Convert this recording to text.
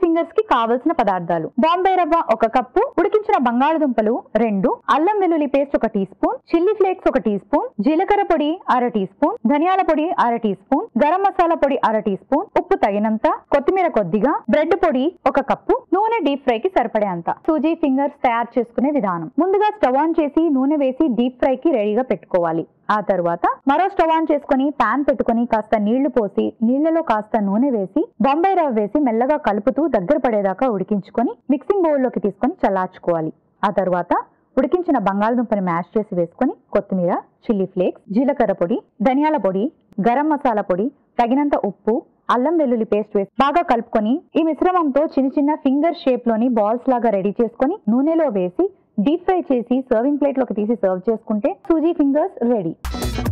fingers కి కావలసిన పదార్థాలు బాంబే రవ్వ ఒక కప్పు ఉడికించిన బంగాళదుంపలు రెండు అల్లం వెల్లుల్లి పేస్ట్ ఒక టీ స్పూన్ చిల్లీ ఫ్లేక్స్ ఒక టీ స్పూన్ జీలకర్ర పొడి అర టీ స్పూన్ ధనియాల పొడి అర టీ స్పూన్ గరం మసాలా పొడి అర టీ స్పూన్ ఉప్పు తగినంత కొత్తిమీర కొద్దిగా బ్రెడ్ పొడి ఒక కప్పు నూనె డీప్ ఫ్రై కి సరిపడే అంత సూజీ ఫింగర్స్ తయారు చేసుకునే విధానం ముందుగా స్టవ్ ఆన్ చేసి నూనె వేసి డీప్ ఫ్రై కి రెడీగా పెట్టుకోవాలి ఆ తర్వాత మరో స్టవ్ ఆన్ చేసుకుని పాన్ పెట్టుకుని కాస్త నీళ్లు పోసి నీళ్లలో కాస్త నూనె వేసి బొంబాయి రవ్వ వేసి మెల్లగా కలుపుతూ దగ్గర పడేదాకా ఉడికించుకొని మిక్సింగ్ బౌల్లోకి తీసుకొని చల్లార్చుకోవాలి ఆ తర్వాత ఉడికించిన బంగాళదుంపని మ్యాష్ చేసి వేసుకొని కొత్తిమీర చిల్లీ ఫ్లేక్స్ జీలకర్ర పొడి ధనియాల పొడి గరం మసాలా పొడి తగినంత ఉప్పు అల్లం వెల్లుల్లి పేస్ట్ వేసి బాగా కలుపుకొని ఈ మిశ్రమంతో చిన్న చిన్న ఫింగర్ షేప్ లోని బాల్స్ లాగా రెడీ చేసుకొని నూనెలో వేసి డీప్ ఫ్రై చేసి సర్వింగ్ ప్లేట్ లోకి తీసి సర్వ్ చేసుకుంటే సూజీ ఫింగర్స్ రెడీ